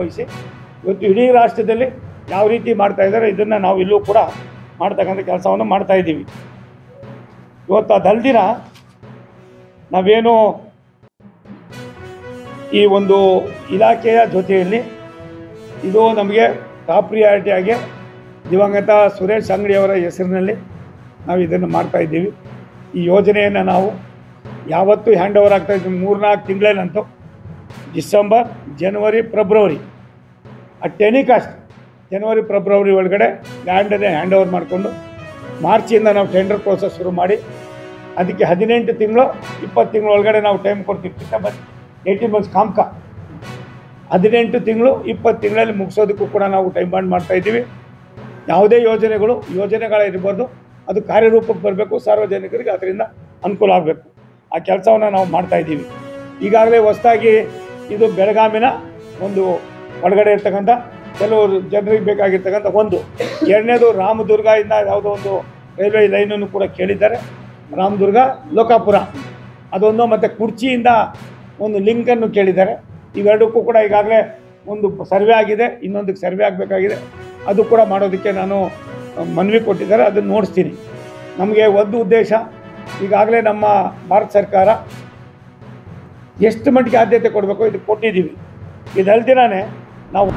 ವಹಿಸಿ ಇವತ್ತು ಇಡೀ ರಾಷ್ಟ್ರದಲ್ಲಿ ಯಾವ ರೀತಿ ಮಾಡ್ತಾ ಇದ್ದಾರೆ ಇದನ್ನು ನಾವು ಇಲ್ಲೂ ಕೂಡ ಮಾಡ್ತಕ್ಕಂಥ ಕೆಲಸವನ್ನು ಮಾಡ್ತಾ ಇದ್ದೀವಿ ಇವತ್ತು ಅದಲ್ದಿರ ನಾವೇನು ಈ ಒಂದು ಇಲಾಖೆಯ ಜೊತೆಯಲ್ಲಿ ಇದು ನಮಗೆ ಟಾಪ್ ಪ್ರಿಯಾರಿಟಿಯಾಗಿ ದಿವಂಗತ ಸುರೇಶ್ ಅಂಗಡಿಯವರ ಹೆಸರಿನಲ್ಲಿ ನಾವು ಇದನ್ನು ಮಾಡ್ತಾ ಇದ್ದೀವಿ ಈ ಯೋಜನೆಯನ್ನು ನಾವು ಯಾವತ್ತೂ ಹ್ಯಾಂಡ್ ಓವರ್ ಆಗ್ತಾ ಇದ್ದೀವಿ ಮೂರ್ನಾಲ್ಕು ತಿಂಗಳೇನಂತೂ ಡಿಸೆಂಬರ್ ಜನವರಿ ಫೆಬ್ರವರಿ ಅಟ್ ಎನಿ ಕಾಸ್ಟ್ ಜನವರಿ ಫೆಬ್ರವರಿ ಒಳಗಡೆ ಲ್ಯಾಂಡನ್ನೇ ಹ್ಯಾಂಡ್ ಓವರ್ ಮಾಡಿಕೊಂಡು ಮಾರ್ಚಿಂದ ನಾವು ಟೆಂಡರ್ ಪ್ರೋಸೆಸ್ ಶುರು ಮಾಡಿ ಅದಕ್ಕೆ ಹದಿನೆಂಟು ತಿಂಗಳು ಇಪ್ಪತ್ತು ತಿಂಗಳ ಒಳಗಡೆ ನಾವು ಟೈಮ್ ಕೊಡ್ತೀವಿ ಡಿಸೆಂಬರ್ ಏಯ್ಟೀನ್ ಮಂತ್ಸ್ ಕಾಮ್ಕ ಹದಿನೆಂಟು ತಿಂಗಳು ಇಪ್ಪತ್ತು ತಿಂಗಳಲ್ಲಿ ಮುಗಿಸೋದಕ್ಕೂ ಕೂಡ ನಾವು ಟೈಮ್ ಬಾಂಡ್ ಮಾಡ್ತಾ ಇದ್ದೀವಿ ಯಾವುದೇ ಯೋಜನೆಗಳು ಯೋಜನೆಗಳಿರ್ಬೋದು ಅದು ಕಾರ್ಯರೂಪಕ್ಕೆ ಬರಬೇಕು ಸಾರ್ವಜನಿಕರಿಗೆ ಅದರಿಂದ ಅನುಕೂಲ ಆಗಬೇಕು ಆ ಕೆಲಸವನ್ನು ನಾವು ಮಾಡ್ತಾ ಇದ್ದೀವಿ ಈಗಾಗಲೇ ಹೊಸದಾಗಿ ಇದು ಬೆಳಗಾಮಿನ ಒಂದು ಒಳಗಡೆ ಇರ್ತಕ್ಕಂಥ ಕೆಲವರು ಜನರಿಗೆ ಬೇಕಾಗಿರ್ತಕ್ಕಂಥ ಒಂದು ಎರಡನೇದು ರಾಮದುರ್ಗ ಇಂದ ಯಾವುದೋ ಒಂದು ರೈಲ್ವೆ ಲೈನನ್ನು ಕೂಡ ಕೇಳಿದ್ದಾರೆ ರಾಮದುರ್ಗ ಲೋಕಾಪುರ ಅದೊಂದು ಮತ್ತು ಕುರ್ಚಿಯಿಂದ ಒಂದು ಲಿಂಕನ್ನು ಕೇಳಿದ್ದಾರೆ ಇವೆರಡಕ್ಕೂ ಕೂಡ ಈಗಾಗಲೇ ಒಂದು ಸರ್ವೆ ಆಗಿದೆ ಇನ್ನೊಂದಕ್ಕೆ ಸರ್ವೆ ಆಗಬೇಕಾಗಿದೆ ಅದು ಕೂಡ ಮಾಡೋದಕ್ಕೆ ನಾನು ಮನವಿ ಕೊಟ್ಟಿದ್ದಾರೆ ಅದನ್ನು ನೋಡಿಸ್ತೀನಿ ನಮಗೆ ಒಂದು ಉದ್ದೇಶ ಈಗಾಗಲೇ ನಮ್ಮ ಭಾರತ ಸರ್ಕಾರ ಎಷ್ಟು ಮಟ್ಟಿಗೆ ಆದ್ಯತೆ ಕೊಡಬೇಕು ಇದಕ್ಕೆ ಕೊಟ್ಟಿದ್ದೀವಿ ಇದಲ್ದಿರಾನೇ ನಾವು